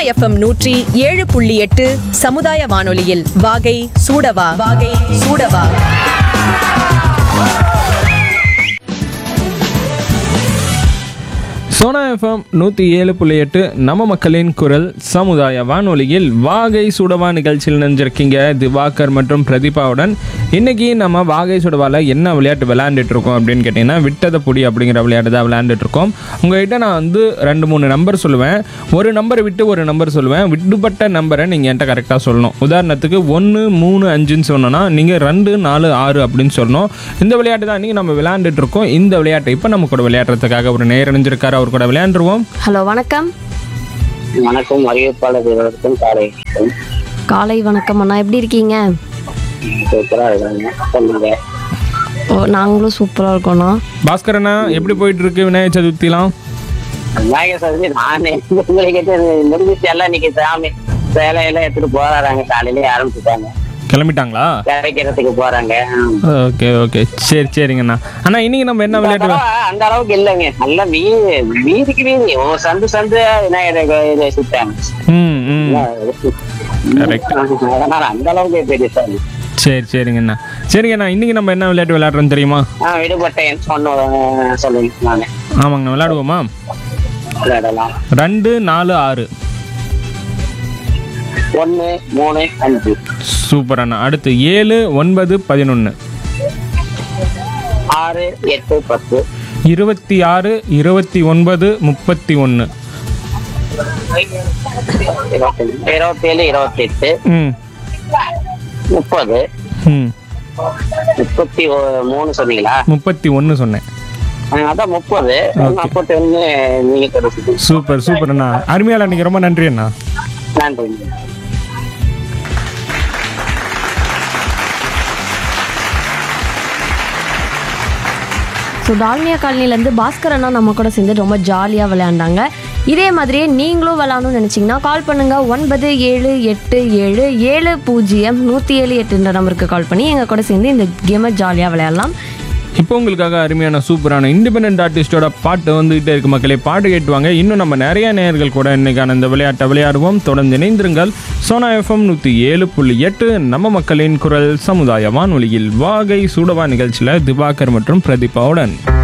FM நூற்றி ஏழு புள்ளி எட்டு சமுதாய வானொலியில் வாகை சூடவா வாகை சூடவா சோனா எஃப்எம் நூற்றி ஏழு புள்ளி எட்டு நம்ம மக்களின் குரல் சமுதாய வானொலியில் வாகை சுடவா நிகழ்ச்சியில் நினைஞ்சிருக்கீங்க திவாகர் மற்றும் பிரதீபாவுடன் இன்னைக்கு நம்ம வாகை சுடவால என்ன விளையாட்டு விளையாண்டுட்டு இருக்கோம் அப்படின்னு கேட்டிங்கன்னா விட்டத புடி அப்படிங்கிற விளையாட்டு தான் விளையாண்டுட்டு இருக்கோம் உங்ககிட்ட நான் வந்து ரெண்டு மூணு நம்பர் சொல்லுவேன் ஒரு நம்பரை விட்டு ஒரு நம்பர் சொல்லுவேன் விடுபட்ட நம்பரை நீங்கள் என்கிட்ட கரெக்டாக சொல்லணும் உதாரணத்துக்கு ஒன்று மூணு அஞ்சுன்னு சொன்னோன்னா நீங்கள் ரெண்டு நாலு ஆறு அப்படின்னு சொல்லணும் இந்த விளையாட்டு தான் இன்றைக்கி நம்ம விளையாண்டுட்டு இருக்கோம் இந்த விளையாட்டை இப்போ நம்ம கூட விளையாடுறதுக்காக ஒரு நேரணிஞ்சிருக்காரு அவர் கூட விளையாண்டுருவோம் ஹலோ வணக்கம் வணக்கம் அறிவிப்பாளர் இருவருக்கும் காலை வணக்கம். காலை வணக்கம் அண்ணா எப்படி இருக்கீங்க சூப்பரா இருக்காங்க சொல்லுங்க ஓ நாங்களும் சூப்பராக இருக்கோண்ணா பாஸ்கரண்ணா எப்படி போயிட்டு இருக்கு விநாயகர் சதுர்த்திலாம் விநாயகர் சதுர்த்தி நானே உங்களுக்கு முடிஞ்சிச்சு எல்லாம் இன்னைக்கு சாமி சேலையெல்லாம் எடுத்துட்டு போறாங்க காலையிலே ஆரம்பிச்சுட்டாங்க கிளம்பிட்டாங்களா கிடைக்கிறதுக்கு போறாங்க ஓகே ஓகே சரி சரிங்கண்ணா அண்ணா இன்னைக்கு நம்ம என்ன விளையாட்டு வி- ஆனா, அந்த அளவுக்கு இல்லைங்க நல்லா வீ வீதிக்கு வீதி ஓ சந்து சந்து விநாயகர் கோயிலை சுத்தாங்க ம் ம் Correct. அதனால அந்த அளவுக்கு பெருசா இல்லை. சரி சரிங்கண்ணா சரிங்கண்ணா இன்னைக்கு நம்ம என்ன விளையாட்டு விளையாடுறோம் தெரியுமா ஆஹ் விடுபட்டேன் சொன்ன சொல்லுங்க நானு ஆமாங்கண்ணா விளையாடுவோமா விளையாடலாம் ரெண்டு நாலு ஆறு ஒண்ணு மூணு அஞ்சு சூப்பர் அண்ணா அடுத்து ஏழு ஒன்பது பதினொன்று ஆறு எட்டு பத்து இருபத்தி ஆறு இருபத்தி ஒன்பது முப்பத்தி ஒன்று இருபத்தேழு இருபத்தி எட்டு ம் முப்பது ம் முப்பத்தி ஒ- மூணு சொன்னீங்களா முப்பத்தி ஒன்று சொன்னேன் ஆ, அதான் முப்பது Okay. முப்பத்தி ஒண்ணு நீங்க கிடைச்சது சூப்பர் சூப்பர் அண்ணா அருமையால நீங்கள் ரொம்ப நன்றி அண்ணா நன்றி ஸோ டால்மியா காலனிலேருந்து பாஸ்கர் அண்ணா நம்ம கூட சேர்ந்து ரொம்ப ஜாலியாக விளையாண்டாங்க இதே மாதிரியே நீங்களும் விளையாடணும்னு நினச்சிங்கன்னா கால் பண்ணுங்கள் ஒன்பது ஏழு எட்டு ஏழு ஏழு பூஜ்ஜியம் நூற்றி ஏழு எட்டுன்ற நம்பருக்கு கால் பண்ணி எங்கள் கூட சேர்ந்து இந்த கேமை ஜாலியாக விளையாடலாம் இப்போ உங்களுக்காக அருமையான சூப்பரான இண்டிபெண்டன்ட் ஆர்டிஸ்டோட பாட்டு வந்துகிட்டே இருக்கு மக்களே பாட்டு கேட்டுவாங்க இன்னும் நம்ம நிறைய நேயர்கள் கூட இன்னைக்கான இந்த விளையாட்டை விளையாடுவோம் தொடர்ந்து இணைந்திருங்கள் சோனா எஃப்எம் நூற்றி ஏழு புள்ளி எட்டு நம்ம மக்களின் குரல் சமுதாய வானொலியில் வாகை சூடவா நிகழ்ச்சியில் திவாகர் மற்றும் பிரதீபாவுடன்